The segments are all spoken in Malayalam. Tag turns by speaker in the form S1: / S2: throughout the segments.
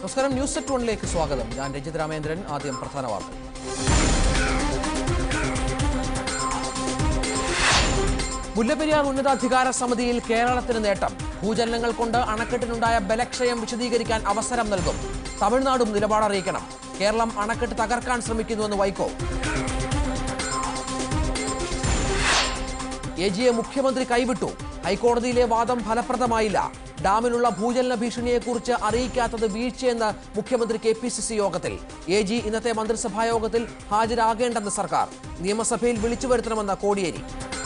S1: നമസ്കാരം ന്യൂസ് സെറ്റ് വണ്ണിലേക്ക് സ്വാഗതം ഞാൻ രഞ്ജിത് രാമേന്ദ്രൻ ആദ്യം പ്രധാന വാർത്തകൾ മുല്ലപ്പെരിയാർ ഉന്നതാധികാര സമിതിയിൽ കേരളത്തിന് നേട്ടം ഭൂചലനങ്ങൾ കൊണ്ട് അണക്കെട്ടിനുണ്ടായ ബലക്ഷയം വിശദീകരിക്കാൻ അവസരം നൽകും തമിഴ്നാടും നിലപാടറിയിക്കണം കേരളം അണക്കെട്ട് തകർക്കാൻ ശ്രമിക്കുന്നുവെന്ന് വൈക്കോ എ ജിയെ മുഖ്യമന്ത്രി കൈവിട്ടു ഹൈക്കോടതിയിലെ വാദം ഫലപ്രദമായില്ല ഡാമിലുള്ള ഭൂചലന ഭീഷണിയെക്കുറിച്ച് അറിയിക്കാത്തത് വീഴ്ചയെന്ന് മുഖ്യമന്ത്രി കെ പി സി സി യോഗത്തിൽ എ ജി ഇന്നത്തെ മന്ത്രിസഭാ യോഗത്തിൽ ഹാജരാകേണ്ടെന്ന് സർക്കാർ നിയമസഭയിൽ വിളിച്ചു വരുത്തണമെന്ന് കോടിയേരി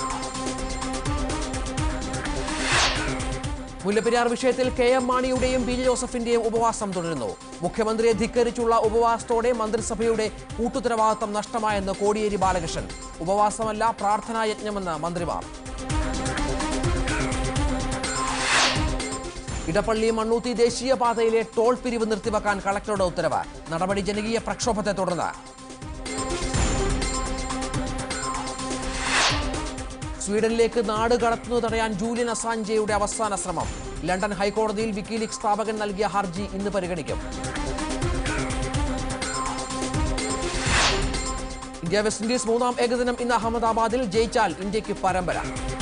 S1: മുല്ലപ്പെരിയാർ വിഷയത്തിൽ കെ എം മാണിയുടെയും പി ജെ ജോസഫിന്റെയും ഉപവാസം തുടരുന്നു മുഖ്യമന്ത്രിയെ ധിക്കരിച്ചുള്ള ഉപവാസത്തോടെ മന്ത്രിസഭയുടെ കൂട്ടുത്തരവാദിത്തം നഷ്ടമായെന്ന് കോടിയേരി ബാലകൃഷ്ണൻ ഉപവാസമല്ല പ്രാർത്ഥനാ യജ്ഞമെന്ന് മന്ത്രിമാർ ഇടപ്പള്ളി മണ്ണൂത്തി ദേശീയപാതയിലെ ടോൾ പിരിവ് നിർത്തിവെക്കാൻ കളക്ടറുടെ ഉത്തരവ് നടപടി ജനകീയ പ്രക്ഷോഭത്തെ തുടർന്ന് സ്വീഡനിലേക്ക് നാട് കടത്തുന്നത് തടയാൻ ജൂലിയൻ അസാഞ്ചയുടെ അവസാന ശ്രമം ലണ്ടൻ ഹൈക്കോടതിയിൽ വിക്കിലീഗ് സ്ഥാപകൻ നൽകിയ ഹർജി ഇന്ന് പരിഗണിക്കും ഇന്ത്യ വെസ്റ്റ് ഇൻഡീസ് മൂന്നാം ഏകദിനം ഇന്ന് അഹമ്മദാബാദിൽ ജയിച്ചാൽ ഇന്ത്യക്ക് പരമ്പര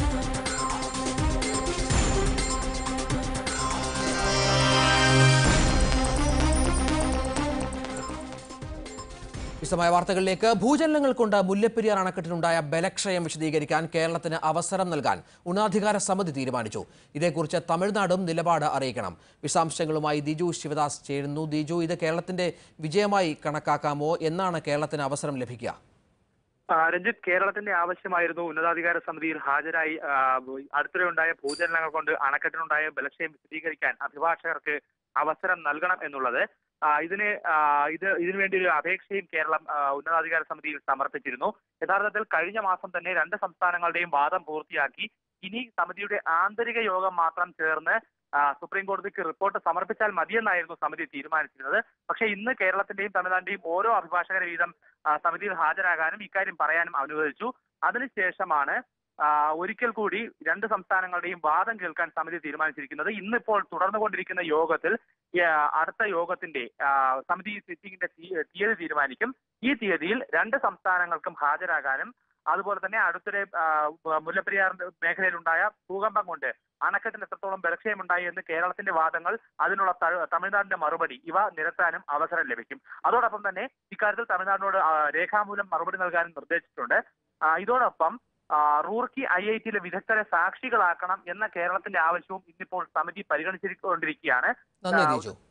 S1: വിശദമായ വാർത്തകളിലേക്ക് ഭൂചലനങ്ങൾ കൊണ്ട് മുല്ലപ്പെരിയാർ അണക്കെട്ടിനുണ്ടായ ബലക്ഷയം വിശദീകരിക്കാൻ കേരളത്തിന് അവസരം നൽകാൻ ഉന്നതാധികാര സമിതി തീരുമാനിച്ചു ഇതേക്കുറിച്ച് തമിഴ്നാടും നിലപാട് അറിയിക്കണം വിശദാംശങ്ങളുമായി ദിജു ശിവദാസ് ചേരുന്നു ദിജു ഇത് കേരളത്തിന്റെ വിജയമായി കണക്കാക്കാമോ എന്നാണ് കേരളത്തിന് അവസരം ലഭിക്കുക
S2: ആ, രഞ്ജിത്ത് കേരളത്തിന്റെ ആവശ്യമായിരുന്നു ഉന്നതാധികാര സമിതിയിൽ ഹാജരായി ആ, അടുത്തിടെ ഉണ്ടായ ഭൂചലനങ്ങൾ കൊണ്ട് അണക്കെട്ടിനുണ്ടായ ബലക്ഷയം വിശദീകരിക്കാൻ അഭിഭാഷകർക്ക് അവസരം നൽകണം എന്നുള്ളത് ആ, ഇതിന് ആ, ഇത് ഇതിനു വേണ്ടി ഒരു അപേക്ഷയും കേരളം ആ, ഉന്നതാധികാര സമിതിയിൽ സമർപ്പിച്ചിരുന്നു യഥാർത്ഥത്തിൽ കഴിഞ്ഞ മാസം തന്നെ രണ്ട് സംസ്ഥാനങ്ങളുടെയും വാദം പൂർത്തിയാക്കി ഇനി സമിതിയുടെ ആന്തരിക യോഗം മാത്രം ചേർന്ന് ആ, സുപ്രീം കോടതിക്ക് റിപ്പോർട്ട് സമർപ്പിച്ചാൽ മതിയെന്നായിരുന്നു സമിതി തീരുമാനിച്ചിരുന്നത് പക്ഷേ ഇന്ന് കേരളത്തിന്റെയും തമിഴ്നാടിന്റെയും ഓരോ അഭിഭാഷകരെ വീതം ആ, സമിതിയിൽ ഹാജരാകാനും ഇക്കാര്യം പറയാനും അനുവദിച്ചു അതിനുശേഷമാണ് ആ, ഒരിക്കൽ കൂടി രണ്ട് സംസ്ഥാനങ്ങളുടെയും വാദം കേൾക്കാൻ സമിതി തീരുമാനിച്ചിരിക്കുന്നത് ഇന്നിപ്പോൾ തുടർന്നുകൊണ്ടിരിക്കുന്ന യോഗത്തിൽ ആ, അടുത്ത യോഗത്തിന്റെ ആ, സമിതി സിറ്റിംഗിന്റെ തീ- തീയതി തീരുമാനിക്കും ഈ തീയതിയിൽ രണ്ട് സംസ്ഥാനങ്ങൾക്കും ഹാജരാകാനും അതുപോലെ തന്നെ അടുത്തിടെ ആ, മുല്ലപ്പെരിയാർ മേഖലയിലുണ്ടായ ഭൂകമ്പം കൊണ്ട് അണക്കെട്ടിന് എത്രത്തോളം ബലക്ഷയമുണ്ടായി എന്ന് കേരളത്തിന്റെ വാദങ്ങൾ അതിനുള്ള ത- തമിഴ്നാടിന്റെ മറുപടി ഇവ നിരത്താനും അവസരം ലഭിക്കും അതോടൊപ്പം തന്നെ ഇക്കാര്യത്തിൽ തമിഴ്നാടിനോട് ആ, രേഖാമൂലം മറുപടി നൽകാനും നിർദ്ദേശിച്ചിട്ടുണ്ട് ആ, ഇതോടൊപ്പം ആ, റൂർക്കി ഐ ഐ ടിയിലെ വിദഗ്ധരെ സാക്ഷികളാക്കണം എന്ന കേരളത്തിന്റെ ആവശ്യവും ഇന്നിപ്പോൾ സമിതി പരിഗണിച്ചുകൊണ്ടിരിക്കുകയാണ്
S1: നന്ദി
S2: ആ,
S1: ദിജു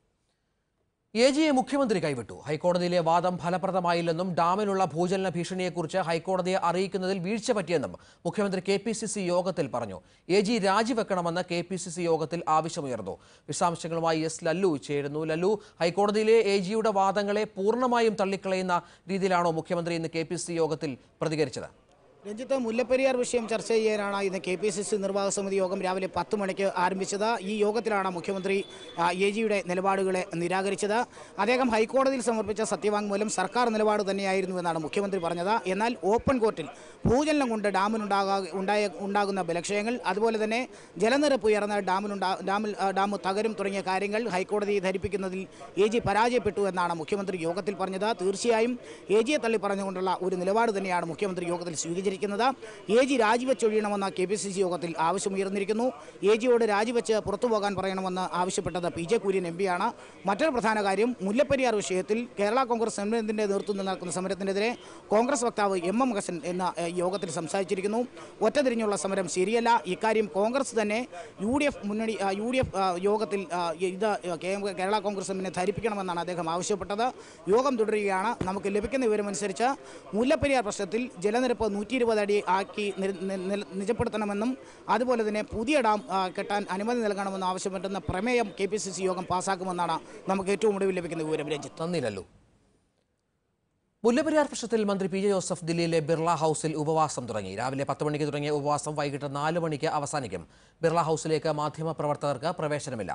S1: എ ജിയെ മുഖ്യമന്ത്രി കൈവിട്ടു ഹൈക്കോടതിയിലെ വാദം ഫലപ്രദമായില്ലെന്നും ഡാമിലുള്ള ഭൂചലന ഭീഷണിയെക്കുറിച്ച് ഹൈക്കോടതിയെ അറിയിക്കുന്നതിൽ വീഴ്ച പറ്റിയെന്നും മുഖ്യമന്ത്രി കെ പി സി സി യോഗത്തിൽ പറഞ്ഞു എ ജി രാജിവെക്കണമെന്ന് കെ പി സി സി യോഗത്തിൽ ആവശ്യമുയർന്നു വിശദാംശങ്ങളുമായി എസ് ലല്ലു ചേരുന്നു ലല്ലു ഹൈക്കോടതിയിലെ എ ജിയുടെ വാദങ്ങളെ പൂർണ്ണമായും തള്ളിക്കളയുന്ന രീതിയിലാണോ മുഖ്യമന്ത്രി ഇന്ന് കെ പി സി സി യോഗത്തിൽ പ്രതികരിച്ചത്
S3: രഞ്ജിത്ത് മുല്ലപ്പെരിയാർ വിഷയം ചർച്ച ചെയ്യാനാണ് ഇന്ന് കെ പി സി സി നിർവാഹക സമിതി യോഗം രാവിലെ പത്ത് മണിക്ക് ആരംഭിച്ചത് ഈ യോഗത്തിലാണ് മുഖ്യമന്ത്രി ആ, എ ജിയുടെ നിലപാടുകളെ നിരാകരിച്ചത് അദ്ദേഹം ഹൈക്കോടതിയിൽ സമർപ്പിച്ച സത്യവാങ്മൂലം സർക്കാർ നിലപാട് തന്നെയായിരുന്നു എന്നാണ് മുഖ്യമന്ത്രി പറഞ്ഞത് എന്നാൽ ഓപ്പൺ കോർട്ടിൽ ഭൂചലനം കൊണ്ട് ഡാമിനുണ്ടാകാ ഉണ്ടായ ഉണ്ടാകുന്ന ബലക്ഷയങ്ങൾ അതുപോലെ തന്നെ ജലനിരപ്പ് ഉയർന്ന ഡാമിനുണ്ടാ ഡാമിൽ ആ, ഡാം തകരും തുടങ്ങിയ കാര്യങ്ങൾ ഹൈക്കോടതിയെ ധരിപ്പിക്കുന്നതിൽ എ ജി പരാജയപ്പെട്ടു എന്നാണ് മുഖ്യമന്ത്രി യോഗത്തിൽ പറഞ്ഞത് തീർച്ചയായും എ ജിയെ തള്ളി പറഞ്ഞുകൊണ്ടുള്ള ഒരു നിലപാട് തന്നെയാണ് മുഖ്യമന്ത്രി യോഗത്തിൽ സ്വീകരിച്ചിരിക്കുന്നത് എ ജി രാജിവെച്ചൊഴിയണമെന്ന കെ പി സി സി യോഗത്തിൽ ആവശ്യമുയർന്നിരിക്കുന്നു എ ജിയോട് രാജിവെച്ച് പുറത്തു പോകാൻ പറയണമെന്ന് ആവശ്യപ്പെട്ടത് പി ജെ കുര്യൻ എം പിയാണ് മറ്റൊരു പ്രധാന കാര്യം മുല്ലപ്പെരിയാർ വിഷയത്തിൽ കേരള കോൺഗ്രസ് എമ്മിന്റെ നേതൃത്വത്തിൽ നടക്കുന്ന സമരത്തിനെതിരെ കോൺഗ്രസ് വക്താവ് എം എം ഹസൻ എന്ന ഏഹ്, യോഗത്തിൽ സംസാരിച്ചിരിക്കുന്നു ഒറ്റതിരിഞ്ഞുള്ള സമരം ശരിയല്ല ഇക്കാര്യം കോൺഗ്രസ് തന്നെ യു ഡി എഫ് മുന്നണി ആ, യു ഡി എഫ് ആ, യോഗത്തിൽ ആ, ഇത് കേ- കേരള കോൺഗ്രസ് എമ്മിനെ ധരിപ്പിക്കണമെന്നാണ് അദ്ദേഹം ആവശ്യപ്പെട്ടത് യോഗം തുടരുകയാണ് നമുക്ക് ലഭിക്കുന്ന വിവരമനുസരിച്ച് മുല്ലപ്പെരിയാർ പ്രശ്നത്തിൽ ജലനിരപ്പ് നൂറ്റി ഇരുപത് അടി ആക്കി നി- നി- നി- നിജപ്പെടുത്തണമെന്നും അതുപോലെ തന്നെ പുതിയ ഡാം ആ, കെട്ടാൻ അനുമതി നൽകണമെന്നും ആവശ്യപ്പെട്ടുന്ന പ്രമേയം കെ പി സി സി യോഗം പാസ്സാക്കുമെന്നാണ് നമുക്ക് ഏറ്റവും ഒടുവിൽ ലഭിക്കുന്ന വിവരം രഞ്ജിത്ത്
S1: നന്ദി ലല്ലു മുല്ലപ്പെരിയാർ പ്രശ്നത്തിൽ മന്ത്രി പി ജെ ജോസഫ് ദില്ലിയിലെ ബിർള ഹൗസിൽ ഉപവാസം തുടങ്ങി രാവിലെ പത്ത് മണിക്ക് തുടങ്ങിയ ഉപവാസം വൈകിട്ട് നാല് മണിക്ക് അവസാനിക്കും ബിർള ഹൗസിലേക്ക് മാധ്യമപ്രവർത്തകർക്ക് പ്രവേശനമില്ല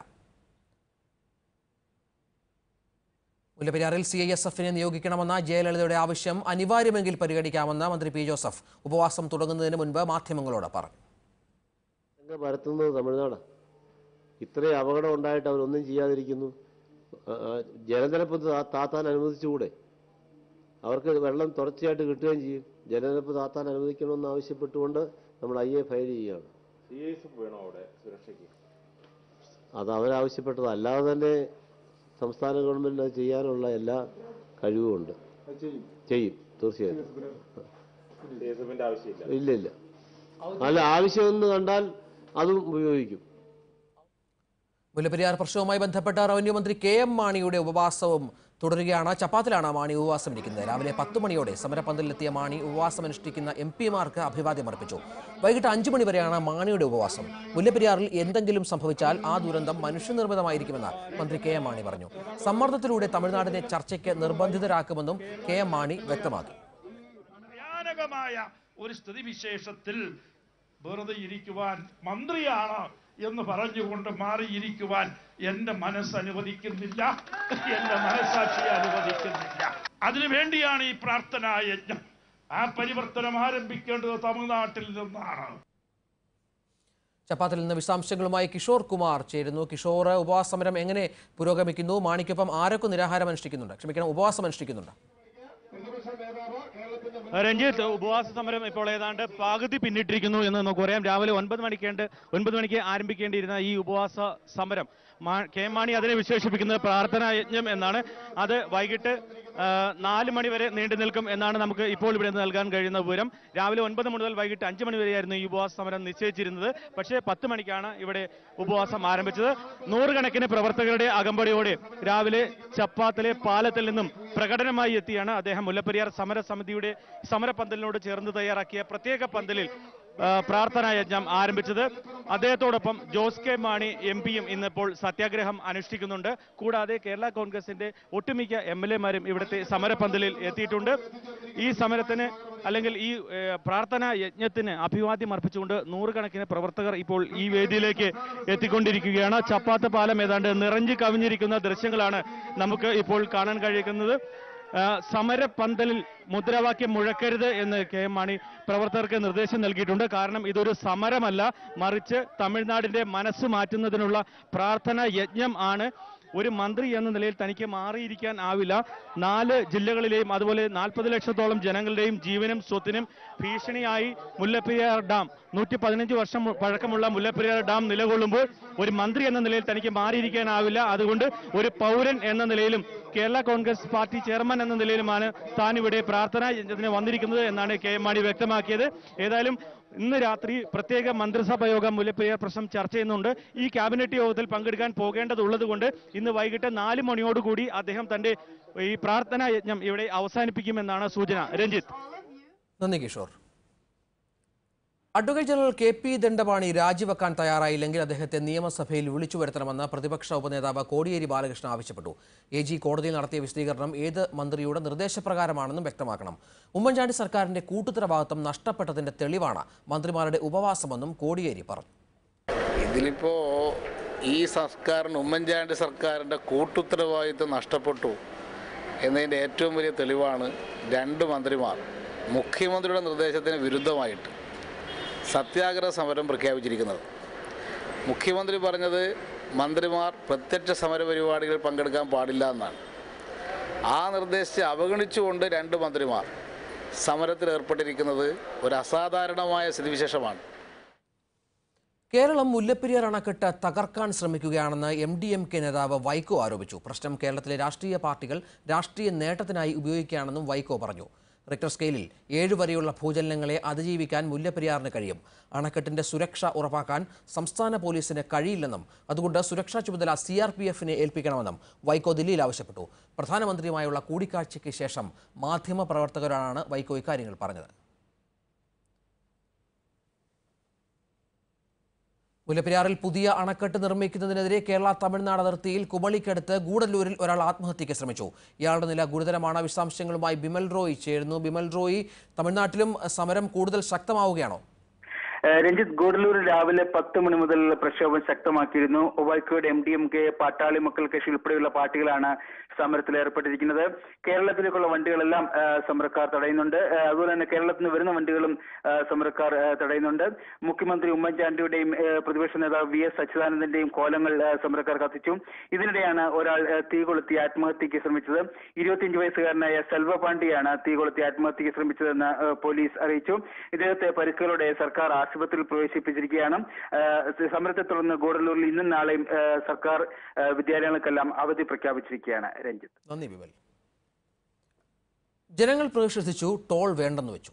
S1: മുല്ലപ്പെരിയാറിൽ സി ഐ എസ് എഫിനെ നിയോഗിക്കണമെന്ന ജയലളിതയുടെ ആവശ്യം അനിവാര്യമെങ്കിൽ പരിഗണിക്കാമെന്ന് മന്ത്രി പി ജോസഫ് ഉപവാസം തുടങ്ങുന്നതിന് മുൻപ് മാധ്യമങ്ങളോട് പറഞ്ഞു
S4: അങ്ങ് പരത്തുന്നത് തമിഴ്നാടാണ് ഇത്രയും അപകടം ഉണ്ടായിട്ട് അവരൊന്നും ചെയ്യാതിരിക്കുന്നു ആ, ആ, ജലനിരപ്പ് താ- താത്താൻ അനുവദിച്ചുകൂടെ അവർക്ക് വെള്ളം തുടർച്ചയായിട്ട് കിട്ടുകയും ചെയ്യും ജലനിരപ്പ് താത്താൻ അനുവദിക്കണമെന്ന് ആവശ്യപ്പെട്ടുകൊണ്ട് നമ്മൾ ഐ എ ഫയൽ ചെയ്യുകയാണ്
S5: സി എസ് എഫ് വേണോ അവിടെ സുരക്ഷയ്ക്ക്
S4: അത് അവരാവശ്യപ്പെട്ടത് അല്ലാതെ തന്നെ സംസ്ഥാന ഗവൺമെൻറ് അത് ചെയ്യാനുള്ള എല്ലാ കഴിവുമുണ്ട് ചെയ്യും തീർച്ചയായിട്ടും
S5: സി എസ് എഫിന്റെ ആവശ്യമില്ല
S4: ഇല്ല ഇല്ല അല്ല ആവശ്യമെന്ന് കണ്ടാൽ അതും ഉപയോഗിക്കും
S1: മുല്ലപ്പെരിയാർ പ്രശ്നവുമായി ബന്ധപ്പെട്ട റവന്യൂ മന്ത്രി കെ എം മാണിയുടെ ഉപവാസവും തുടരുകയാണ് ചപ്പാത്തിലാണ് മാണി ഉപവാസം ഇരിക്കുന്നത് രാവിലെ പത്ത് മണിയോടെ സമരപന്തലിലെത്തിയ മാണി ഉപവാസം അനുഷ്ഠിക്കുന്ന എം പിമാർക്ക് അഭിവാദ്യം അർപ്പിച്ചു വൈകിട്ട് അഞ്ചു മണി വരെയാണ് മാണിയുടെ ഉപവാസം മുല്ലപ്പെരിയാറിൽ എന്തെങ്കിലും സംഭവിച്ചാൽ ആ ദുരന്തം മനുഷ്യനിർമ്മിതമായിരിക്കുമെന്ന് മന്ത്രി കെ എം മാണി പറഞ്ഞു സമ്മർദ്ദത്തിലൂടെ തമിഴ്നാടിനെ ചർച്ചയ്ക്ക് നിർബന്ധിതരാക്കുമെന്നും കെ എം മാണി വ്യക്തമാക്കി
S6: ഭയാനകമായ ഒരു സ്ഥിതിവിശേഷത്തിൽ വെറുതെ ഇരിക്കുവാൻ മന്ത്രിയാണ് എന്ന് പറഞ്ഞുകൊണ്ട് മാറിയിരിക്കുവാൻ എന്റെ മനസ്സ് അനുവദിക്കുന്നില്ല എന്റെ മനസ്സാക്ഷി അനുവദിക്കുന്നില്ല അതിനുവേണ്ടിയാണ് ഈ പ്രാർത്ഥനാ യജ്ഞം ആ പരിവർത്തനം ആരംഭിക്കേണ്ടത് തമിഴ്നാട്ടിൽ നിന്നാണ്
S1: ചപ്പാത്തിൽ നിന്ന് വിശദാംശങ്ങളുമായി കിഷോർ കുമാർ ചേരുന്നു കിഷോർ ഉപവാസ സമരം എങ്ങനെ പുരോഗമിക്കുന്നു മാണിക്കൊപ്പം ആരൊക്കെ നിരാഹാരം അനുഷ്ഠിക്കുന്നുണ്ട് ക്ഷമിക്കണം ഉപവാസം അനുഷ്ഠിക്കുന്നുണ്ട്
S7: രഞ്ജിത്ത് ഉപവാസ സമരം ഇപ്പോൾ ഏതാണ്ട് പകുതി പിന്നിട്ടിരിക്കുന്നു എന്ന് നമുക്ക് പറയാം രാവിലെ ഒൻപത് മണിക്കേണ്ട ഒൻപത് മണിക്ക് ആരംഭിക്കേണ്ടിയിരുന്ന ഈ ഉപവാസ സമരം മാ- കെ എം മാണി അതിനെ വിശേഷിപ്പിക്കുന്നത് പ്രാർത്ഥനാ യജ്ഞം എന്നാണ് അത് വൈകിട്ട് ആ, നാല് മണി വരെ നീണ്ടു നിൽക്കും എന്നാണ് നമുക്ക് ഇപ്പോൾ ഇവിടെ നിന്ന് നൽകാൻ കഴിയുന്ന വിവരം രാവിലെ ഒൻപത് മുതൽ വൈകിട്ട് അഞ്ച് മണി വരെയായിരുന്നു ഈ ഉപവാസ സമരം നിശ്ചയിച്ചിരുന്നത് പക്ഷേ പത്ത് മണിക്കാണ് ഇവിടെ ഉപവാസം ആരംഭിച്ചത് നൂറുകണക്കിന് പ്രവർത്തകരുടെ അകമ്പടിയോടെ രാവിലെ ചപ്പാത്തിലെ പാലത്തിൽ നിന്നും പ്രകടനമായി എത്തിയാണ് അദ്ദേഹം മുല്ലപ്പെരിയാർ സമരസമിതിയുടെ സമരപന്തലിനോട് ചേർന്ന് തയ്യാറാക്കിയ പ്രത്യേക പന്തലിൽ ആ, പ്രാർത്ഥനാ യജ്ഞം ആരംഭിച്ചത് അദ്ദേഹത്തോടൊപ്പം ജോസ് കെ മാണി എം പിയും ഇന്നിപ്പോൾ സത്യാഗ്രഹം അനുഷ്ഠിക്കുന്നുണ്ട് കൂടാതെ കേരള കോൺഗ്രസിന്റെ ഒട്ടുമിക്ക എം എൽ എമാരും ഇവിടുത്തെ സമരപന്തലിൽ എത്തിയിട്ടുണ്ട് ഈ സമരത്തിന് അല്ലെങ്കിൽ ഈ ഏ, പ്രാർത്ഥനാ യജ്ഞത്തിന് അഭിവാദ്യം അർപ്പിച്ചുകൊണ്ട് നൂറുകണക്കിന് പ്രവർത്തകർ ഇപ്പോൾ ഈ വേദിയിലേക്ക് എത്തിക്കൊണ്ടിരിക്കുകയാണ് ചപ്പാത്ത പാലം ഏതാണ്ട് നിറഞ്ഞു കവിഞ്ഞിരിക്കുന്ന ദൃശ്യങ്ങളാണ് നമുക്ക് ഇപ്പോൾ കാണാൻ കഴിയുന്നത് ആ, സമരപന്തലിൽ മുദ്രാവാക്യം മുഴക്കരുത് എന്ന് കെ എം മാണി പ്രവർത്തകർക്ക് നിർദ്ദേശം നൽകിയിട്ടുണ്ട് കാരണം ഇതൊരു സമരമല്ല മറിച്ച് തമിഴ്നാടിന്റെ മനസ്സ് മാറ്റുന്നതിനുള്ള പ്രാർത്ഥന യജ്ഞം ആണ് ഒരു മന്ത്രി എന്ന നിലയിൽ തനിക്ക് മാറിയിരിക്കാൻ ആവില്ല നാല് ജില്ലകളിലെയും അതുപോലെ നാൽപ്പത് ലക്ഷത്തോളം ജനങ്ങളുടെയും ജീവനും സ്വത്തിനും ഭീഷണിയായി മുല്ലപ്പെരിയാർ ഡാം നൂറ്റി പതിനഞ്ച് വർഷം മു- പഴക്കമുള്ള മുല്ലപ്പെരിയാർ ഡാം നിലകൊള്ളുമ്പോൾ ഒരു മന്ത്രി എന്ന നിലയിൽ തനിക്ക് മാറിയിരിക്കാനാവില്ല അതുകൊണ്ട് ഒരു പൗരൻ എന്ന നിലയിലും കേരള കോൺഗ്രസ് പാർട്ടി ചെയർമാൻ എന്ന നിലയിലുമാണ് താൻ ഇവിടെ പ്രാർത്ഥനാ യജ്ഞത്തിന് വന്നിരിക്കുന്നത് എന്നാണ് കെ എം മാണി വ്യക്തമാക്കിയത് ഏതായാലും ഇന്ന് രാത്രി പ്രത്യേക മന്ത്രിസഭാ യോഗം മുല്ലപ്പെരിയാർ പ്രശ്നം ചർച്ച ചെയ്യുന്നുണ്ട് ഈ ക്യാബിനറ്റ് യോഗത്തിൽ പങ്കെടുക്കാൻ പോകേണ്ടതുള്ളത് കൊണ്ട് ഇന്ന് വൈകിട്ട് നാല് മണിയോടുകൂടി അദ്ദേഹം തന്റെ ഈ പ്രാർത്ഥനാ യജ്ഞം ഇവിടെ അവസാനിപ്പിക്കുമെന്നാണ് സൂചന രഞ്ജിത്ത്
S1: നന്ദി Kishore advocate general K P Dandapani രാജിവെക്കാൻ തയ്യാറായില്ലെങ്കിൽ അദ്ദേഹത്തെ നിയമസഭയിൽ വിളിച്ചു വരുത്തണമെന്ന് പ്രതിപക്ഷ ഉപനേതാവ് കോടിയേരി ബാലകൃഷ്ണൻ ആവശ്യപ്പെട്ടു എ ജി കോടതിയിൽ നടത്തിയ വിശദീകരണം ഏത് മന്ത്രിയുടെ നിർദ്ദേശപ്രകാരമാണെന്നും വ്യക്തമാക്കണം ഉമ്മൻചാണ്ടി സർക്കാരിന്റെ കൂട്ടുത്തരവാദിത്തം നഷ്ടപ്പെട്ടതിന്റെ തെളിവാണ് മന്ത്രിമാരുടെ ഉപവാസമെന്നും കോടിയേരി പറഞ്ഞു
S8: ഇതിലിപ്പോ ഈ സർക്കാരിന് ഉമ്മൻചാണ്ടി സർക്കാരിൻ്റെ കൂട്ടുത്തരവാദിത്വം നഷ്ടപ്പെട്ടു എന്നതിൻ്റെ ഏറ്റവും വലിയ തെളിവാണ് രണ്ട് മന്ത്രിമാർ മുഖ്യമന്ത്രിയുടെ നിർദ്ദേശത്തിന് വിരുദ്ധമായിട്ട് സത്യാഗ്രഹ സമരം പ്രഖ്യാപിച്ചിരിക്കുന്നത് മുഖ്യമന്ത്രി പറഞ്ഞത് മന്ത്രിമാർ പ്രത്യക്ഷ സമര പരിപാടികളിൽ പങ്കെടുക്കാൻ പാടില്ല എന്നാണ് ആ നിർദ്ദേശത്തെ അവഗണിച്ചുകൊണ്ട് രണ്ട് മന്ത്രിമാർ സമരത്തിൽ ഏർപ്പെട്ടിരിക്കുന്നത് ഒരു അസാധാരണമായ സ്ഥിതിവിശേഷമാണ്
S1: കേരളം മുല്ലപ്പെരിയാർ അണക്കെട്ട് തകർക്കാൻ ശ്രമിക്കുകയാണെന്ന് എം ഡി എം കെ നേതാവ് വൈക്കോ ആരോപിച്ചു പ്രശ്നം കേരളത്തിലെ രാഷ്ട്രീയ പാർട്ടികൾ രാഷ്ട്രീയ നേട്ടത്തിനായി ഉപയോഗിക്കുകയാണെന്നും വൈക്കോ പറഞ്ഞു റിക്ടർ സ്കെയിലിൽ ഏഴു വരെയുള്ള ഭൂചലനങ്ങളെ അതിജീവിക്കാൻ മുല്ലപ്പെരിയാറിന് കഴിയും അണക്കെട്ടിന്റെ സുരക്ഷ ഉറപ്പാക്കാൻ സംസ്ഥാന പോലീസിന് കഴിയില്ലെന്നും അതുകൊണ്ട് സുരക്ഷാ ചുമതല സി ആർ പി എഫിനെ ഏൽപ്പിക്കണമെന്നും വൈക്കോ ദില്ലിയിൽ ആവശ്യപ്പെട്ടു പ്രധാനമന്ത്രിയുമായുള്ള കൂടിക്കാഴ്ചയ്ക്ക് ശേഷം മാധ്യമപ്രവർത്തകരാണ് വൈക്കോ ഇക്കാര്യങ്ങൾ പറഞ്ഞത് മുല്ലപ്പെരിയാറിൽ പുതിയ അണക്കെട്ട് നിർമ്മിക്കുന്നതിനെതിരെ കേരള തമിഴ്നാട് അതിർത്തിയിൽ കുമളിക്കടുത്ത് ഗൂഡല്ലൂരിൽ ഒരാൾ ആത്മഹത്യയ്ക്ക് ശ്രമിച്ചു ഇയാളുടെ നില ഗുരുതരമാണ് വിശദാംശങ്ങളുമായി ബിമൽ റോയ് ചേരുന്നു ബിമൽ റോയ് തമിഴ്നാട്ടിലും സമരം കൂടുതൽ ശക്തമാവുകയാണോ
S9: ഏഹ് രഞ്ജിത്ത് ഗൂഡല്ലൂരിൽ രാവിലെ പത്ത് മണി മുതൽ പ്രക്ഷോഭം ശക്തമാക്കിയിരുന്നു ഒവൈക്കോട് M D M K Pattali Makkal Katchi ഉൾപ്പെടെയുള്ള പാർട്ടികളാണ് സമരത്തിൽ ഏർപ്പെട്ടിരിക്കുന്നത് കേരളത്തിലേക്കുള്ള വണ്ടികളെല്ലാം ഏഹ് സമരക്കാർ തടയുന്നുണ്ട് ഏഹ് അതുപോലെ തന്നെ കേരളത്തിൽ നിന്ന് വരുന്ന വണ്ടികളും ഏഹ് സമരക്കാർ ഏഹ് തടയുന്നുണ്ട് മുഖ്യമന്ത്രി ഉമ്മൻചാണ്ടിയുടെയും ഏഹ് പ്രതിപക്ഷ നേതാവ് വി എസ് അച്യുതാനന്ദന്റെയും കോലങ്ങൾ ഏഹ് സമരക്കാർ കത്തിച്ചു ഇതിനിടെയാണ് ഒരാൾ ഏഹ് തീ കൊളുത്തി ആത്മഹത്യക്ക് ശ്രമിച്ചത് ഇരുപത്തിയഞ്ച് വയസ്സുകാരനായ സെൽവ പാണ്ഡ്യയാണ് തീ കൊളുത്തി ആത്മഹത്യക്ക് ശ്രമിച്ചതെന്ന് ഏഹ് പോലീസ് അറിയിച്ചു ഇദ്ദേഹത്തെ പരിക്കുകളോടെ സർക്കാർ ആശുപത്രിയിൽ പ്രവേശിപ്പിച്ചിരിക്കുകയാണ് ഏഹ് സമരത്തെ തുടർന്ന് ഗൂഡല്ലൂരിൽ ഇന്നും നാളെയും ഏഹ് സർക്കാർ ഏഹ് വിദ്യാലയങ്ങൾക്കെല്ലാം അവധി പ്രഖ്യാപിച്ചിരിക്കുകയാണ് രഞ്ജിത്ത്
S1: നന്ദി വിമൽ ജനങ്ങൾ പ്രതിഷേധിച്ചു ടോൾ വേണ്ടെന്ന് വെച്ചു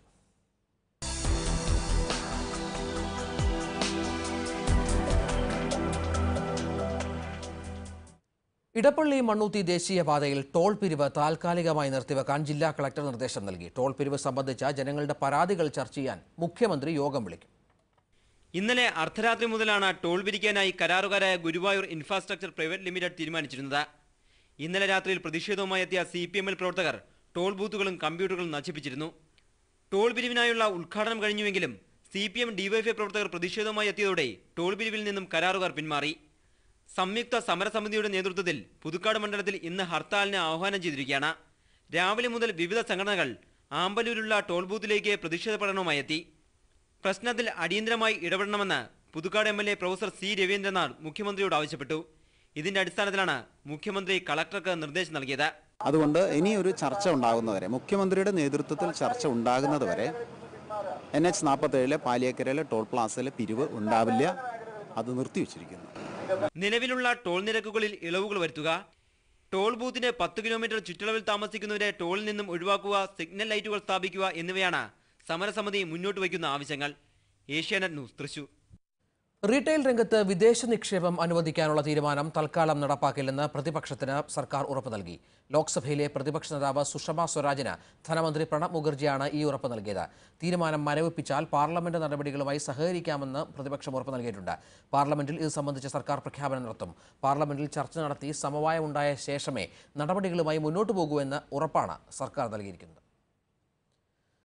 S1: ഇടപ്പള്ളി മണ്ണൂത്തി ദേശീയപാതയിൽ ടോൾ പിരിവ് താൽക്കാലികമായി നിർത്തിവെക്കാൻ ജില്ലാ കളക്ടർ നിർദ്ദേശം നൽകി ടോൾ പിരിവ് സംബന്ധിച്ച ജനങ്ങളുടെ പരാതികൾ ചർച്ച ചെയ്യാൻ മുഖ്യമന്ത്രി യോഗം വിളിക്കും
S10: ഇന്നലെ അർദ്ധരാത്രി മുതലാണ് ടോൾ പിരിക്കാനായി കരാറുകാരായ ഗുരുവായൂർ ഇൻഫ്രാസ്ട്രക്ചർ പ്രൈവറ്റ് ലിമിറ്റഡ് തീരുമാനിച്ചിരുന്നത് ഇന്നലെ രാത്രിയിൽ പ്രതിഷേധവുമായി എത്തിയ സി പി എമ്മിൽ പ്രവർത്തകർ ടോൾ ബൂത്തുകളും കമ്പ്യൂട്ടറുകളും നശിപ്പിച്ചിരുന്നു ടോൾ പിരിവിനായുള്ള ഉദ്ഘാടനം കഴിഞ്ഞുവെങ്കിലും സി പി എം ഡിവൈഎഫ്ഐ പ്രവർത്തകർ പ്രതിഷേധവുമായി എത്തിയതോടെ ടോൾ പിരിവിൽ നിന്നും കരാറുകാർ പിന്മാറി സംയുക്ത സമരസമിതിയുടെ നേതൃത്വത്തിൽ പുതുക്കാട് മണ്ഡലത്തിൽ ഇന്ന് ഹർത്താലിന് ആഹ്വാനം ചെയ്തിരിക്കുകയാണ് രാവിലെ മുതൽ വിവിധ സംഘടനകൾ ആമ്പലൂരിലുള്ള ടോൾ ബൂത്തിലേക്ക് പ്രതിഷേധ പ്രകടനവുമായി എത്തി പ്രശ്നത്തിൽ അടിയന്തരമായി ഇടപെടണമെന്ന് Puthukkad M L A professor C Raveendranath മുഖ്യമന്ത്രിയോട് ആവശ്യപ്പെട്ടു ഇതിന്റെ അടിസ്ഥാനത്തിലാണ് മുഖ്യമന്ത്രി കളക്ടർക്ക് നിർദ്ദേശം നൽകിയത്
S11: അതുകൊണ്ട് ഇനിയൊരു ചർച്ച ഉണ്ടാകുന്നവരെ മുഖ്യമന്ത്രിയുടെ നേതൃത്വത്തിൽ ചർച്ച ഉണ്ടാകുന്നത് വരെ എൻ എച്ച് നാൽപ്പത്തേഴിലെ പാലിയക്കരയിലെ ടോൾ പ്ലാസയിലെ പിരിവ് ഉണ്ടാവില്ല അത് നിർത്തിവെച്ചിരിക്കുന്നു
S10: നിലവിലുള്ള ടോൾ നിരക്കുകളിൽ ഇളവുകൾ വരുത്തുക ടോൾ ബൂത്തിന് പത്ത് കിലോമീറ്റർ ചുറ്റളവിൽ താമസിക്കുന്നവരെ ടോളിൽ നിന്നും ഒഴിവാക്കുക സിഗ്നൽ ലൈറ്റുകൾ സ്ഥാപിക്കുക എന്നിവയാണ് സമരസമിതി മുന്നോട്ട് വയ്ക്കുന്ന ആവശ്യങ്ങൾ ഏഷ്യാനെറ്റ് ന്യൂസ് തൃശൂർ
S1: റീറ്റെയിൽ രംഗത്ത് വിദേശ നിക്ഷേപം അനുവദിക്കാനുള്ള തീരുമാനം തൽക്കാലം നടപ്പാക്കില്ലെന്ന് പ്രതിപക്ഷത്തിന് സർക്കാർ ഉറപ്പ് നൽകി ലോക്സഭയിലെ പ്രതിപക്ഷ നേതാവ് സുഷമ സ്വരാജിന് ധനമന്ത്രി പ്രണബ് മുഖർജിയാണ് ഈ ഉറപ്പ് നൽകിയത് തീരുമാനം മരവിപ്പിച്ചാൽ പാർലമെന്റ് നടപടികളുമായി സഹകരിക്കാമെന്ന് പ്രതിപക്ഷം ഉറപ്പ് നൽകിയിട്ടുണ്ട് പാർലമെന്റിൽ ഇത് സംബന്ധിച്ച് സർക്കാർ പ്രഖ്യാപനം നടത്തും പാർലമെന്റിൽ ചർച്ച നടത്തി സമവായമുണ്ടായ ശേഷമേ നടപടികളുമായി മുന്നോട്ടു പോകൂ എന്ന് ഉറപ്പാണ് സർക്കാർ നൽകിയിരിക്കുന്നത്